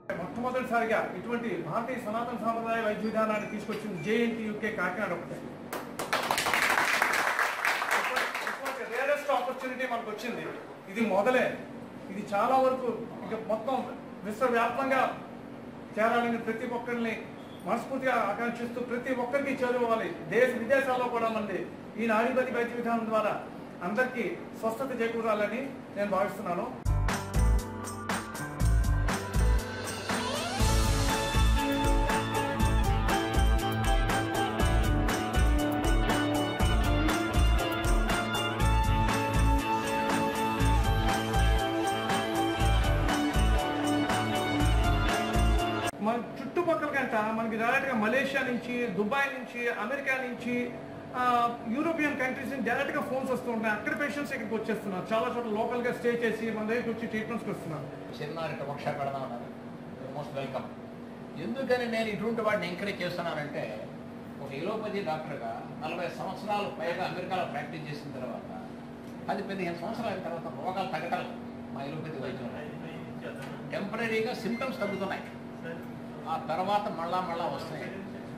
మొట్టమొదటిసారిగా ఇటువంటి భారతీయ సనాతన సాంప్రదాయ వైద్య విధానాన్ని తీసుకొచ్చింది జేఎన్టీ యూకే కాకినాడ ఒకటే ఇటువంటి రేరెస్ట్ ఆపర్చునిటీ మనకు వచ్చింది ఇది మొదలే ఇది చాలా వరకు ఇక మొత్తం విశ్వవ్యాప్తంగా చేరాలని ప్రతి ఒక్కరిని మనస్ఫూర్తిగా ఆకాంక్షిస్తూ ప్రతి ఒక్కరికి చేరుకోవాలి దేశ విదేశాల్లో కూడా మంది ఈ నాడీపతి వైద్య విధానం ద్వారా అందరికీ స్వస్థత చేకూరాలని నేను భావిస్తున్నాను మన చుట్టుపక్కల కంట మనకి డైరెక్ట్గా మలేషియా నుంచి దుబాయ్ నుంచి అమెరికా నుంచి ఆ, యూరోపియన్ కంట్రీస్ నుంచి డైరెక్ట్గా ఫోన్స్ వస్తూ ఉంటాయి అక్కడ పేషెంట్స్ ఇక్కడికి వచ్చేస్తున్నారు చాలా చోట్ల లోకల్గా స్టే చేసి మన దగ్గరికి వచ్చి ట్రీట్మెంట్స్కి వస్తున్నారు చిన్నారి వర్క్షాప్ పెడదాం అన్నారు మోస్ట్ వెల్కమ్ ఎందుకని నేను ఇటువంటి వాడిని ఎంకరేజ్ చేస్తున్నానంటే ఒక ఎలోపతి డాక్టర్గా నలభై సంవత్సరాలు పైగా అమెరికాలో ప్రాక్టీస్ చేసిన తర్వాత పది పదిహేను సంవత్సరాల అయిన తర్వాత రోగాలు తగ్గటం మా ఎలోపతి వైద్యం టెంపరీగా సిమ్టమ్స్ తగ్గుతున్నాయి ఆ తర్వాత మళ్ళా మళ్ళా వస్తున్నాయి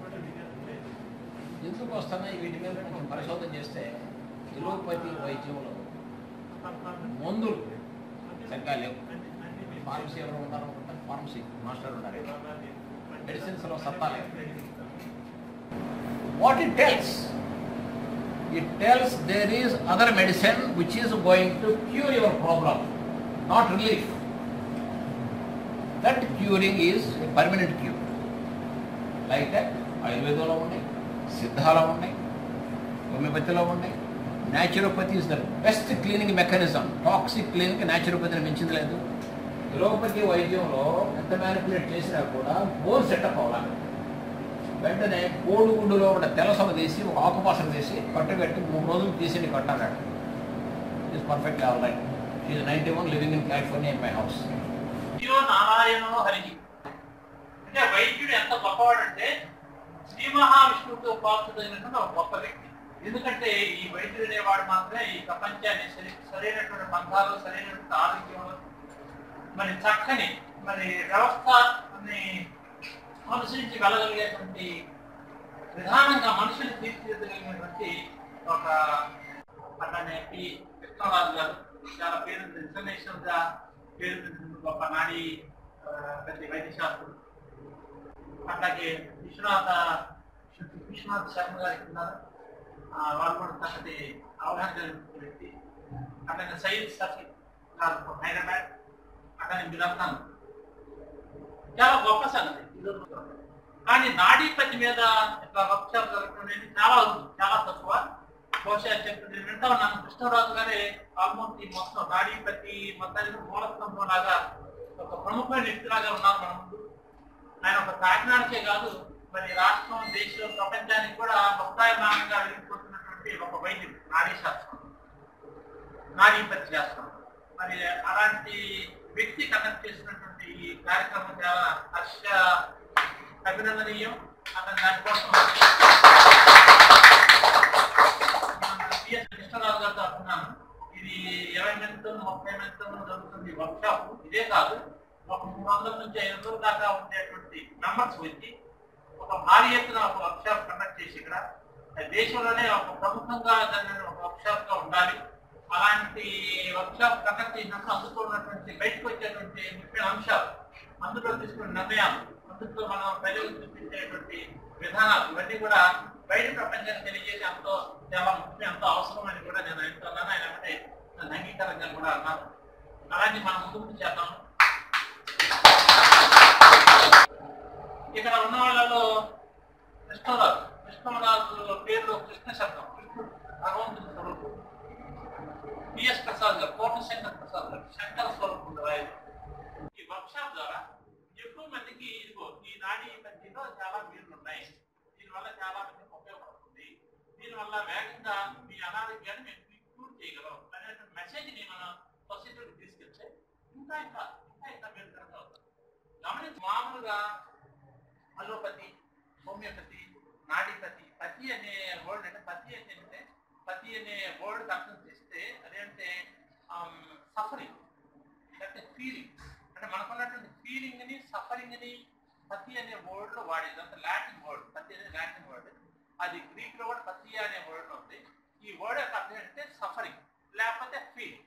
ఎందుకు వస్తున్నాయి వీటి మీద కొంచెం పరిశోధన చేస్తే ఎలోపతి వైద్యంలో మందులు సరిగ్గా లేవు ఫార్మసీ ఎవరు ఉన్నారు అనుకుంటా ఫార్మసీ మాస్టర్ ఉన్నారు మెడిసిన్స్లో సత్తా లేదు what it tells it tells there is other medicine which is going to cure your problem not relief that curing is permanent cure like that ఆయుర్వేదంలో ఉన్నాయి సిద్ధాలో ఉన్నాయి హోమియోపతిలో ఉన్నాయి naturopathy is the best cleaning mechanism toxic cleaning న్యాచురోపతిని మించింది లేదు allopathy వైద్యంలో ఎంత మ్యానిపులేట్ చేసినా కూడా బోన్ సెటప్ అవ్వాలి వెంటనే కోడిగుడ్డులో ఉన్న తెలసమ తీసి ఒక ఆకుపాసన తీసి కట్టబెట్టి మూడు రోజులు తీసి నీకు కట్టాడు is perfectly all right is ninety one living in California in my house వైద్యో నారాయణో హరికి అంటే వైద్యుడు ఎంత గొప్పవాడంటే శ్రీ మహావిష్ణువుతో పాల్చుదైనటువంటి ఒక గొప్ప వ్యక్తి ఎందుకంటే ఈ వైద్యుడు అనేవాడు మాత్రమే ఈ ప్రపంచాన్ని సరి సరైనటువంటి బంధాలు సరైనటువంటి ఆరోగ్యంలో మరి చక్కని మరి వ్యవస్థని అనుసరించి వెళ్ళగలిగేటువంటి విధానంగా మనుషులు తీర్చిదిద్దగలిగినటువంటి ఒక అట్లానే పి కృష్ణరాజు గారు చాలా పేరు ఇంటర్నేషనల్ గా పేరు తెచ్చిన గొప్ప నాడి ఆ, పెద్ద వైద్య శాస్త్రుడు అట్లాగే విశ్వనాథ విశ్వనాథ్ శర్మ గారికి ఉన్నారు ఆ, వాళ్ళు కూడా చక్కటి అవగాహన కలిగిన వ్యక్తి అట్లాగే సైన్స్ సర్కిల్ గారు from హైదరాబాద్ అట్లానే మీరంతా చాలా గొప్ప సంగతి ఇది కానీ నాడీపతి మీద ఇట్లా వర్క్షాప్ జరగడం అనేది చాలా ఉంది చాలా తక్కువ బహుశా చెప్తుంది నేను వింటా ఉన్నాను కృష్ణరాజు గారే ఆల్మోస్ట్ ఈ మొత్తం నాడీపతి మొత్తానికి మూలస్తంభం లాగా ఒక ప్రముఖమైన వ్యక్తిలాగా ఉన్నారు మన ముందు ఆయన ఒక కాకినాడకే కాదు మరి రాష్ట్రం దేశం ప్రపంచానికి కూడా భక్తాయమానంగా వెళ్ళిపోతున్నటువంటి ఒక వైద్యుడు నాడీ శాస్త్రం నాడీపతి శాస్త్రం మరి అలాంటి వ్యక్తి కండక్ట్ చేసినటువంటి ఈ కార్యక్రమం చాలా హర్ష అభినందనీయం అతను దానికోసం పిఎస్ కృష్ణరాజు గారితో అంటున్నాను ఇది ఇరవై మందితో ముప్పై మందితో జరుగుతుంది వర్క్షాప్ ఇదే కాదు ఒక మూడు వందల నుంచి ఐదు వందల దాకా ఉండేటువంటి మెంబర్స్ వచ్చి ఒక భారీ ఎత్తున ఒక వర్క్షాప్ కండక్ట్ చేసి ఇక్కడ దేశంలోనే ఒక ప్రముఖంగా జరిగిన ఒక వర్క్షాప్ గా ఉండాలి అలాంటి వర్క్షాప్ కండక్ట్ చేసినప్పుడు అందులో ఉన్నటువంటి బయటకు వచ్చేటువంటి ముఖ్యమైన అంశాలు అందులో తీసుకున్న నిర్ణయాలు అందులో మనం ప్రజలకు చూపించేటువంటి విధానాలు ఇవన్నీ కూడా బయట ప్రపంచానికి తెలియజేసి ఎంతో చాలా ముఖ్యం ఎంతో అవసరం అని కూడా నేను అంటున్నాను ఆయన అంటే నన్ను అంగీకారంగా కూడా అన్నాను అలాంటి మనం ముందుకు చేద్దాం ఇక్కడ ఉన్న వాళ్ళలో కృష్ణరాజు కృష్ణరాజు పేరులో కృష్ణ శబ్దం కృష్ణుడు భగవంతుని స్వరూపం పిఎస్ ప్రసాద్ గారు కోట శంకర్ ప్రసాద్ గారు శంకర స్వరూపం రాయలు ఈ వర్క్షాప్ ద్వారా ఎక్కువ మందికి ఇదిగో ఈ నాడీ పద్ధతిలో చాలా వీళ్ళు ఉన్నాయి దీనివల్ల చాలా మందికి ఉపయోగపడుతుంది దీనివల్ల వేగంగా మీ అనారోగ్యాన్ని మేము క్యూర్ చేయగలం అనేటువంటి మెసేజ్ని మన సొసైటీకి తీసుకెళ్తే ఇంకా ఇంకా ఇంకా ఇంకా మేలుకరంగా అవుతుంది గమనించి మామూలుగా అలోపతి హోమియోపతి నాడీపతి పతి అనే వర్డ్ అంటే పతి అంటే ఏంటంటే పతి అనే వర్డ్ అర్థం చేస్తే అదేంటే సఫరింగ్ అంటే ఫీలింగ్ అంటే మనకున్నటువంటి ఫీలింగ్ ఫీలింగ్ ని సఫరింగ్ ని పతి అనే వర్డ్ లో వాడేది అంత లాటిన్ వర్డ్ పతి అనేది లాటిన్ వర్డ్ అది గ్రీక్ లో కూడా పతి అనే వర్డ్ ఉంది ఈ వర్డ్ యొక్క అర్థం ఏంటంటే సఫరింగ్ లేకపోతే ఫీలింగ్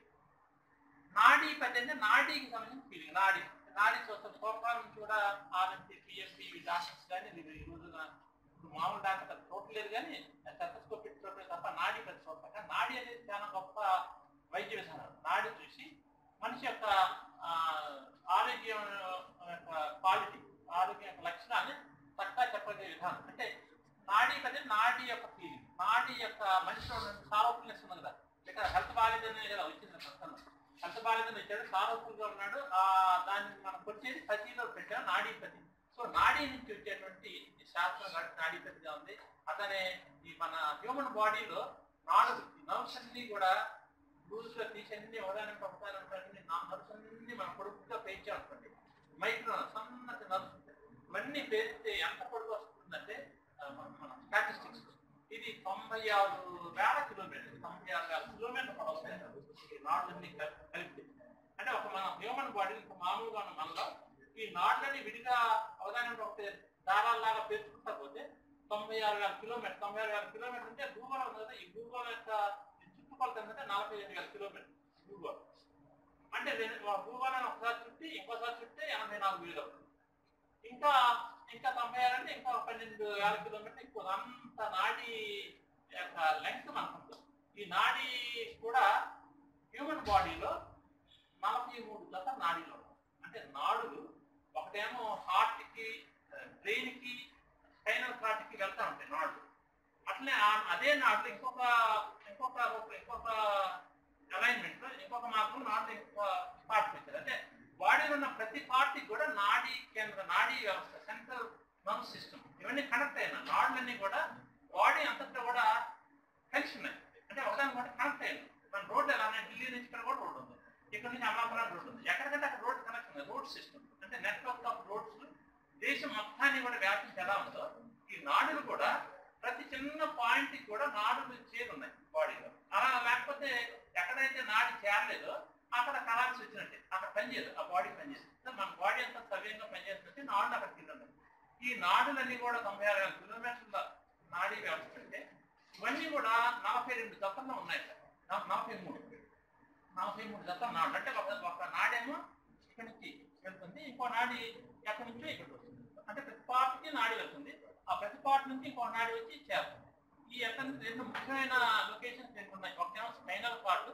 నాడీ పతి అంటే నాడీకి సంబంధించిన ఫీలింగ్ నాడీ నాడీ చూస్తాం పూర్వకాలం నుంచి కూడా ఆర్ఎంపీ పిఎంపీ డాక్టర్స్ కానీ ఈ రోజున ఇప్పుడు మామూలు డాక్టర్ చూడలేదు కానీ స్టెథోస్కోపిక్ చూడలేదు తప్ప నాడీ పతి చూస్తాం కానీ నాడీ అనేది చాలా గొప్ప వైద్య విధానం నాడీ చూసి మనిషి యొక్క ఆ, ఆరోగ్యం యొక్క క్వాలిటీ ఆరోగ్యం యొక్క లక్షణాన్ని చక్కగా చెప్పగలిగే విధానం అంటే నాడీ పది నాడీ యొక్క ఫీలింగ్ నాడీ యొక్క మనిషిలో సారూప్యనెస్ ఉన్నది కదా ఇక్కడ హెల్త్ బాగాలేదని కదా వచ్చింది ప్రస్తుతం హెల్త్ బాగాలేదని వచ్చాడు సారూప్యంగా ఉన్నాడు ఆ దాన్ని మనం వచ్చేది పతిలో పెట్టాం నాడీ పతి సో నాడీ నుంచి వచ్చేటువంటి ఈ శాస్త్రం కాబట్టి నాడీ పతిగా ఉంది అతనే ఈ మన హ్యూమన్ బాడీలో నాలుగు నర్వ్స్ అన్ని కూడా లూజ్ గా తీసి అన్ని ఉదాహరణ ఒకసారి అన్ని నర్వ్స్ అన్ని మనం పొడుగుగా పెంచాం అనుకోండి మైక్రో సన్నటి నర్వ్స్ ఉంటాయి ఇవన్నీ పేరిస్తే ఎంత పొడుగు వస్తుందంటే ఆ, మన- మన స్టాటిస్టిక్స్ ఇది తొంభై ఆరు వేల కిలోమీటర్లు తొంభై ఆరు వేల కిలోమీటర్లు పొడవుతాయి ఈ నాడులన్నీ కల్- కలిపి అంటే ఒక మన హ్యూమన్ బాడీ ఇంకా మామూలుగా ఉన్న మనలో ఈ నాడులని విడిగా అవగాహన ఒకటి దారాల్లాగా పేర్చుకుంటా పోతే తొంభై ఆరు వేల కిలోమీటర్ తొంభై ఆరు వేల కిలోమీటర్ అంటే భూగోళం ఉంది కదా ఈ భూగోళం యొక్క ఈ చుట్టుకొలత ఏంటంటే నలభై ఐదు వేల కిలోమీటర్ భూగోళం అంటే రెండు- ఆ భూగోళాన్ని ఒకసారి చుట్టి ఇంకోసారి చుట్టే ఎనభై నాలుగు వేలు అవుతుంది ఇంకా ఇంకా తొంభై ఆరు అంటే ఇంకా ఒక పన్నెండు వేల కిలోమీటర్ ఎక్కువ అంత నాడీ యొక్క లెంగ్త్ మనకు ఉంటుంది. ఈ నాడీ కూడా హ్యూమన్ బాడీలో నలభై మూడు జత నాడీలు ఉన్నాయి. అంటే నాడులు ఒకటేమో హార్ట్ కి బ్రెయిన్ కి స్పైనల్ కార్డ్ కి వెళ్తా ఉంటాయి నాడులు అట్లనే ఆ- అదే నాడులు ఇంకొక ఇంకొక ఒక- ఇంకొక అలైన్మెంట్ లో ఇంకొక మార్గం నాడులు ఇంకొక పార్ట్ పెట్టారు అంటే బాడీలో ఉన్న ప్రతి పార్టీ కూడా నాడీ కేంద్ర నాడీ వ్యవస్థ సెంట్రల్ నర్వ్ సిస్టమ్ ఇవన్నీ కనెక్ట్ అయిన నాడులన్నీ కూడా బాడీ అంతటా కూడా కలిసి ఉన్నాయి అంటే ఒకదాని కూడా కనెక్ట్ అయ్యింది మన రోడ్డు ఎలా ఉన్నాయి ఢిల్లీ నుంచి ఇక్కడ కూడా రోడ్డు ఉంది ఇక్కడ నుంచి అమలాపురం రోడ్డు ఉంది ఎక్కడికంటే అక్కడ రోడ్ కనెక్ట్ ఉంది రోడ్ సిస్టమ్ అంటే నెట్వర్క్ ఆఫ్ రోడ్స్ దేశం మొత్తాన్ని కూడా వ్యాపించి ఎలా ఉందో ఈ నాడులు కూడా ప్రతి చిన్న పాయింట్ కి కూడా నాడులు చేరున్నాయి బాడీలో అలా లేకపోతే ఎక్కడైతే నాడి చేరలేదో అక్కడ కలాల్సి వచ్చినట్టే అక్కడ పనిచేయదు ఆ బాడీ పనిచేయదు సో మన బాడీ అంతా సవ్యంగా పనిచేస్తుంటే నాడులు అక్కడ కింద ఉన్నాయి ఈ నాడులన్నీ కూడా తొంభై ఆరు వేల కిలోమీటర్ల నాడీ వ్యవస్థ అంటే ఇవన్నీ కూడా నలభై రెండు జతల్లో ఉన్నాయి సార్ నల- నలభై మూడు నలభై మూడు జతల నాడు అంటే ఒక ఒక నాడేమో ఇక్కడి నుంచి వెళ్తుంది ఇంకో నాడి ఎక్కడి నుంచో ఇక్కడికి వస్తుంది అంటే ప్రతి పార్ట్కి నాడి వెళ్తుంది ఆ ప్రతి పార్ట్ నుంచి ఇంకో నాడి వచ్చి చేరుతుంది ఈ ఎక్కడి నుంచి రెండు ముఖ్యమైన లొకేషన్స్ రెండు ఉన్నాయి ఒకటేమో స్పైనల్ పార్ట్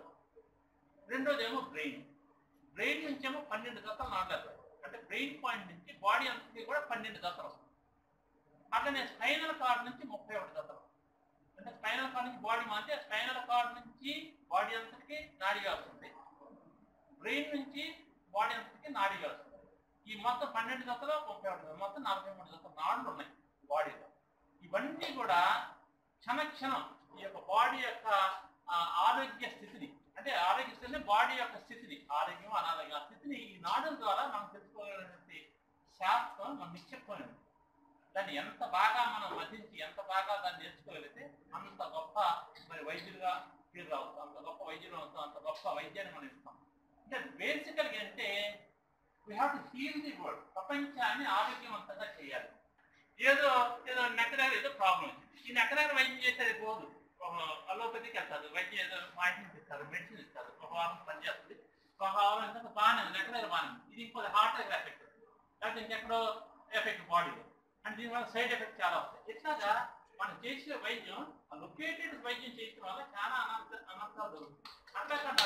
రెండోది ఏమో బ్రెయిన్ బ్రెయిన్ నుంచి ఏమో పన్నెండు జతలు నాడలేదు అంటే బ్రెయిన్ పాయింట్ నుంచి బాడీ అంతకి కూడా పన్నెండు జతలు వస్తుంది అట్లనే స్పైనల్ కార్డ్ నుంచి ముప్పై ఒకటి జతలు అంటే స్పైనల్ కార్డ్ నుంచి బాడీ మారితే స్పైనల్ కార్డ్ నుంచి బాడీ అంతటికి నాడిగా వస్తుంది బ్రెయిన్ నుంచి బాడీ అంతటికి నాడిగా వస్తుంది ఈ మొత్తం పన్నెండు జతలు ముప్పై ఒకటి జతలు, మొత్తం నలభై మూడు జతలు నాడులు ఉన్నాయి బాడీలో ఇవన్నీ కూడా క్షణ క్షణం ఈ యొక్క బాడీ యొక్క ఆ, ఆరోగ్య స్థితిని అంటే ఆరోగ్య స్థితిని బాడీ యొక్క స్థితిని ఆరోగ్యం అనారోగ్యం ఆ స్థితిని ఈ నాడుల ద్వారా మనం తెలుసుకోగలిగినటువంటి శాస్త్రం మనం నిక్షిప్తమైనది దాన్ని ఎంత బాగా మనం మధించి ఎంత బాగా దాన్ని నేర్చుకోగలిగితే అంత గొప్ప మరి వైద్యులుగా పేరు రావచ్చు అంత గొప్ప వైద్యులు అవుతాం అంత గొప్ప వైద్యాన్ని మనం ఇస్తాం అంటే బేసికల్గా అంటే we have to heal the world ప్రపంచాన్ని ఆరోగ్యవంతంగా చేయాలి ఏదో ఏదో నెక్కదారు ఏదో ప్రాబ్లం వచ్చింది ఈ నెక్కదారు వైద్యం చేసేది పోదు అలోపతికి వెళ్తారు వైద్యం ఏదో మాయింట్మెంట్ ఇస్తారు మెడిసిన్ ఇస్తారు ఒక వారం పనిచేస్తుంది ఒక వారం ఎంత బాగానే ఉంది నెక్కదారు బాగానే ఉంది ఇది ఇంకో హార్ట్ ఎఫెక్ట్ లేకపోతే ఇంకెక్కడో ఎఫెక్ట్ బాడీలో అండ్ దీనివల్ల సైడ్ ఎఫెక్ట్ చాలా వస్తాయి ఇట్లాగా మనం చేసే వైద్యం లొకేటెడ్ వైద్యం చేయడం వల్ల చాలా అనంత అనంతాలు జరుగుతాయి అట్లా కాదు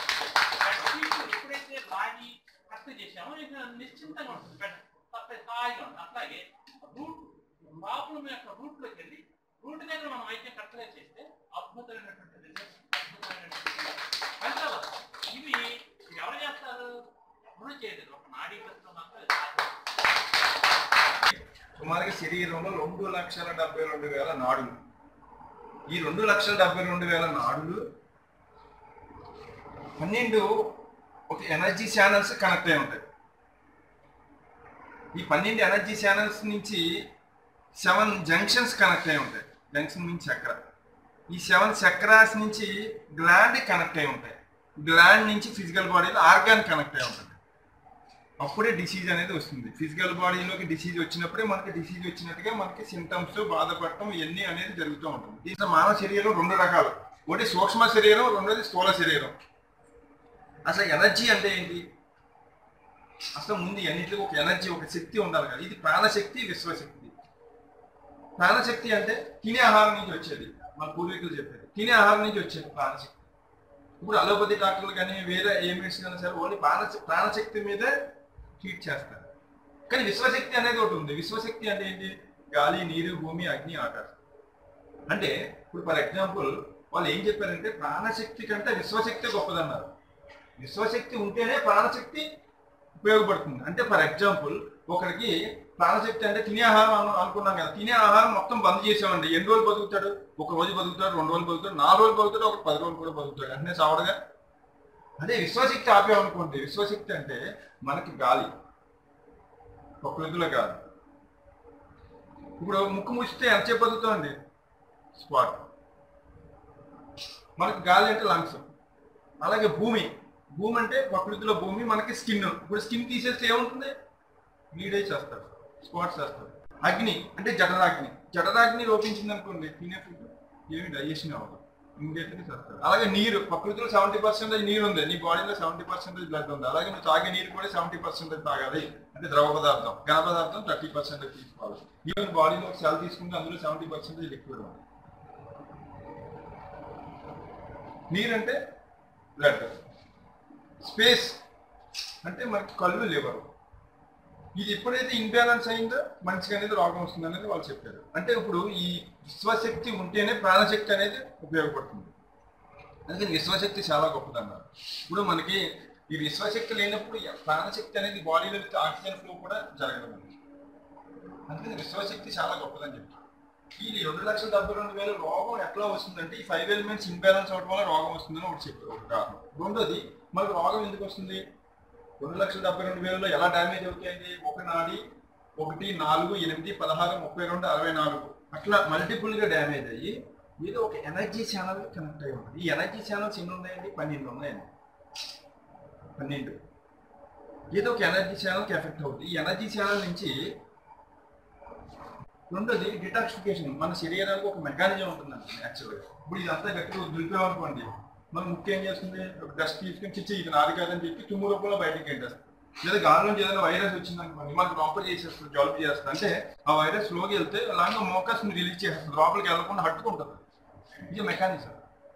బెడ్షీట్ ఎప్పుడైతే లాగి కరెక్ట్ చేసామో ఇక నిశ్చింతంగా ఉంటుంది బెడ్ తప్ప హాయిగా ఉంటుంది అట్లాగే రూట్ ప్రాబ్లం యొక్క రూట్ లోకి వెళ్ళి రూట్ దగ్గర మనం వైద్యం కరెక్ట్గా చేస్తే అద్భుతమైనటువంటి రిజల్ట్స్ అద్భుతమైనటువంటి ఫలితాలు వస్తాయి. ఇవి ఎవరు చేస్తారు ఎవరు చేయలేదు ఒక నాడీ ప్రశ్న మాత్రం ఇది సాధ్యం. సుమారుగా శరీరంలో రెండు లక్షల డెబ్బై రెండు వేల నాడులు ఈ రెండు లక్షల డెబ్బై రెండు వేల నాడులు పన్నెండు ఒక ఎనర్జీ ఛానల్స్ కనెక్ట్ అయి ఉంటాయి ఈ పన్నెండు ఎనర్జీ ఛానల్స్ నుంచి సెవెన్ జంక్షన్స్ కనెక్ట్ అయి ఉంటాయి జంక్షన్ నుంచి చక్ర ఈ సెవెన్ చక్రాస్ నుంచి గ్లాండ్ కనెక్ట్ అయి ఉంటాయి గ్లాండ్ నుంచి ఫిజికల్ బాడీలో ఆర్గాన్ కనెక్ట్ అయి ఉంటుంది అప్పుడే డిసీజ్ అనేది వస్తుంది ఫిజికల్ బాడీలోకి డిసీజ్ వచ్చినప్పుడే మనకి డిసీజ్ వచ్చినట్టుగా మనకి సింటమ్స్ బాధపడటం ఇవన్నీ అనేది జరుగుతూ ఉంటుంది దీంట్లో మానవ శరీరం రెండు రకాలు ఒకటి సూక్ష్మ శరీరం రెండోది స్థూల శరీరం అసలు ఎనర్జీ అంటే ఏంటి అసలు ముందు అన్నింటిలో ఒక ఎనర్జీ ఒక శక్తి ఉండాలి కదా ఇది ప్రాణశక్తి విశ్వశక్తి ప్రాణశక్తి అంటే తినే ఆహారం నుంచి వచ్చేది మన పూర్వీకులు చెప్పేది తినే ఆహారం నుంచి వచ్చేది ప్రాణశక్తి ఇప్పుడు అలోపతి డాక్టర్లు కానీ వేరే ఏ మెడిసిన్ అయినా సరే ఓన్లీ ప్రాణ ప్రాణశక్తి మీదే ట్రీట్ చేస్తారు కానీ విశ్వశక్తి అనేది ఒకటి ఉంది విశ్వశక్తి అంటే ఏంటి గాలి నీరు భూమి అగ్ని ఆకాశం అంటే ఇప్పుడు ఫర్ ఎగ్జాంపుల్ వాళ్ళు ఏం చెప్పారంటే ప్రాణశక్తి కంటే విశ్వశక్తి గొప్పదన్నారు విశ్వశక్తి ఉంటేనే ప్రాణశక్తి ఉపయోగపడుతుంది అంటే ఫర్ ఎగ్జాంపుల్ ఒకరికి ప్రాణశక్తి అంటే తినే ఆహారం అను- అనుకున్నాం కదా తినే ఆహారం మొత్తం బంద్ చేసామండి ఎన్ని రోజులు బతుకుతాడు ఒక రోజు బతుకుతాడు రెండు రోజులు బతుకుతాడు నాలుగు రోజులు బతుకుతాడు ఒక పది రోజులు కూడా బతుకుతాడు అంటే చావడగా అదే విశ్వశక్తి ఆపేమనుకోండి విశ్వశక్తి అంటే మనకి గాలి ప్రకృతిలో గాలి ఇప్పుడు ముక్కు ముచ్చితే ఎంతసేపు బతుకుతామండి స్పాట్ మనకి గాలి అంటే లంగ్స్ అలాగే భూమి భూమి అంటే ప్రకృతిలో భూమి మనకి స్కిన్ ఇప్పుడు స్కిన్ తీసేస్తే ఏముంటుంది బ్లీడ్ అయి చేస్తారు స్పాట్స్ చేస్తారు అగ్ని అంటే జఠరాగ్ని జఠరాగ్ని లోపించింది అనుకోండి తినే ఫుడ్ ఏమి డైజెషన్ అవ్వదు ఇమీడియట్లీ చేస్తారు అలాగే నీరు ప్రకృతిలో సెవెంటీ పర్సెంటేజ్ నీరు ఉంది నీ బాడీలో సెవెంటీ పర్సెంటేజ్ బ్లడ్ ఉంది అలాగే నువ్వు తాగే నీరు కూడా సెవెంటీ పర్సెంటేజ్ తాగాలి అంటే ద్రవ పదార్థం ఘన పదార్థం థర్టీ పర్సెంటేజ్ తీసుకోవాలి ఈవెన్ బాడీలో ఒక సెల్ తీసుకుంటే అందులో సెవెంటీ పర్సెంటేజ్ లిక్విడ్ ఉంది నీరు అంటే బ్లడ్ స్పేస్ అంటే మనకి కళ్ళు లివర్ ఇది ఎప్పుడైతే ఇన్బ్యాలెన్స్ అయిందో మనిషికి అనేది రోగం వస్తుంది అనేది వాళ్ళు చెప్పారు అంటే ఇప్పుడు ఈ విశ్వశక్తి ఉంటేనే ప్రాణశక్తి అనేది ఉపయోగపడుతుంది అందుకని విశ్వశక్తి చాలా గొప్పదన్నారు ఇప్పుడు మనకి ఈ విశ్వశక్తి లేనప్పుడు ఈ ప్రాణశక్తి అనేది బాడీలో ఆక్సిజన్ ఫ్లో కూడా జరగదు మనకి అందుకని విశ్వశక్తి చాలా గొప్పదని చెప్పి ఈ రెండు లక్షల డెబ్బై రెండు వేల రోగం ఎట్లా వస్తుందంటే ఈ ఫైవ్ ఎలిమెంట్స్ ఇంబ్యాలెన్స్ అవడం వల్ల రోగం వస్తుందని ఒకటి చెప్పారు ఒక కారణం రెండోది మనకు రోగం ఎందుకు వస్తుంది రెండు లక్షల డెబ్బై రెండు వేలలో ఎలా డ్యామేజ్ అవుతాయండి ఒక నాడి ఒకటి నాలుగు ఎనిమిది పదహారు ముప్పై రెండు అరవై నాలుగు అట్లా multiple గా డ్యామేజ్ అయ్యి ఏదో ఒక ఎనర్జీ ఛానల్ కనెక్ట్ అయి ఉంటుంది ఈ ఎనర్జీ ఛానల్స్ ఎన్ని ఉన్నాయండి పన్నెండు ఉన్నాయండి పన్నెండు ఏదో ఒక ఎనర్జీ ఛానల్కి ఎఫెక్ట్ అవుతుంది ఈ ఎనర్జీ ఛానల్ నుంచి రెండోది డిటాక్సిఫికేషన్ మన శరీరానికి ఒక మెకానిజం ఉంటుందండి యాక్చువల్గా ఇప్పుడు ఇదంతా గట్టిగా దులిపామనుకోండి మనం ముఖ్యం ఏం చేస్తుంది ఒక డస్ట్ తీసుకొని చిచ్చి ఇది నాది కాదని చెప్పి తుమ్ము రూపంలో బయటికి ఎంటేస్తుంది లేదా గాలి నుంచి ఏదైనా వైరస్ వచ్చింది అనుకోండి మనకు లోపల చేసేస్తుంది జలుబు చేస్తుంది అంటే ఆ వైరస్ లోకి వెళ్తే అలాగే మోకస్ రిలీజ్ చేస్తుంది లోపలికి వెళ్ళకుండా హట్టుకుంటుంది ఇది మెకానిజం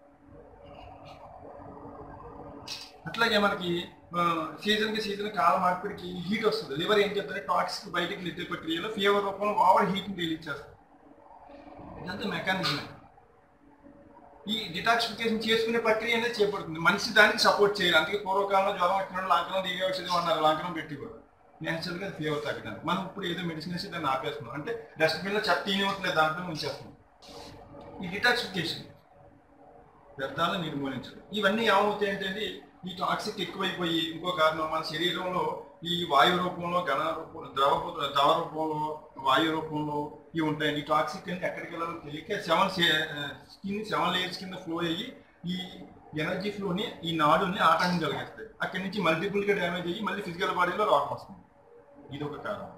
అట్లాగే మనకి సీజన్ కి సీజన్ కాల మార్పిడికి హీట్ వస్తుంది లివర్ ఏం చేస్తుంది టాక్సిక్ బయటికి నెట్టే ప్రక్రియలో ఫీవర్ రూపంలో ఓవర్ హీట్ రిలీజ్ చేస్తుంది ఇదంతా మెకానిజమే ఈ డిటాక్సిఫికేషన్ చేసుకునే ప్రక్రియ అనేది చేపడుతుంది మనిషి దానికి సపోర్ట్ చేయాలి అందుకే పూర్వకాలంలో జ్వరం ఎక్కడ లాంకనం దిగే ఔషధం అన్నారు లాంకనం పెట్టి కూడా నేచురల్గా ఫీవర్ తగ్గడానికి మనం ఇప్పుడు ఏదో మెడిసిన్ వేసి దాన్ని ఆపేస్తున్నాం అంటే డస్ట్బిన్లో చెత్త తీయవట్లేదు దాంట్లో ఉంచేస్తున్నాం ఈ డిటాక్సిఫికేషన్ వ్యర్థాలను నిర్మూలించడం ఇవన్నీ ఏమవుతాయి ఏంటంటే ఈ టాక్సిక్ ఎక్కువైపోయి ఇంకో కారణం మన శరీరంలో ఈ వాయు రూపంలో ఘన రూపంలో ద్రవ ద్రవ రూపంలో వాయు రూపంలో ఇవి ఉంటాయి ఈ టాక్సిక్ అంటే ఎక్కడికి వెళ్ళాలో తెలియక సెవెన్ స్కిన్ సెవెన్ లేయర్స్ కింద ఫ్లో అయ్యి ఈ ఎనర్జీ ఫ్లోని ఈ నాడుని ఆటంకం కలిగిస్తాయి అక్కడి నుంచి మల్టిపుల్గా డ్యామేజ్ అయ్యి మళ్ళీ ఫిజికల్ బాడీలో రోగం వస్తుంది ఇది ఒక కారణం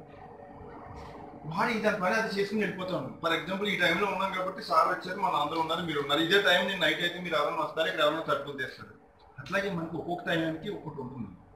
బాడీ దాని పని అది చేసుకుని వెళ్ళిపోతా ఉంది ఫర్ ఎగ్జాంపుల్ ఈ టైంలో ఉన్నాం కాబట్టి సార్ వచ్చారు మన అందరూ ఉన్నారు మీరు ఉన్నారు ఇదే టైం నేను నైట్ అయితే మీరు ఎవరైనా వస్తారు ఇక్కడ ఎవరైనా తట్టుకుని తెస్తారు అట్లాగే మనకి ఒక్కొక్క టైంకి ఒక్కొక్కటి ఉంటుంది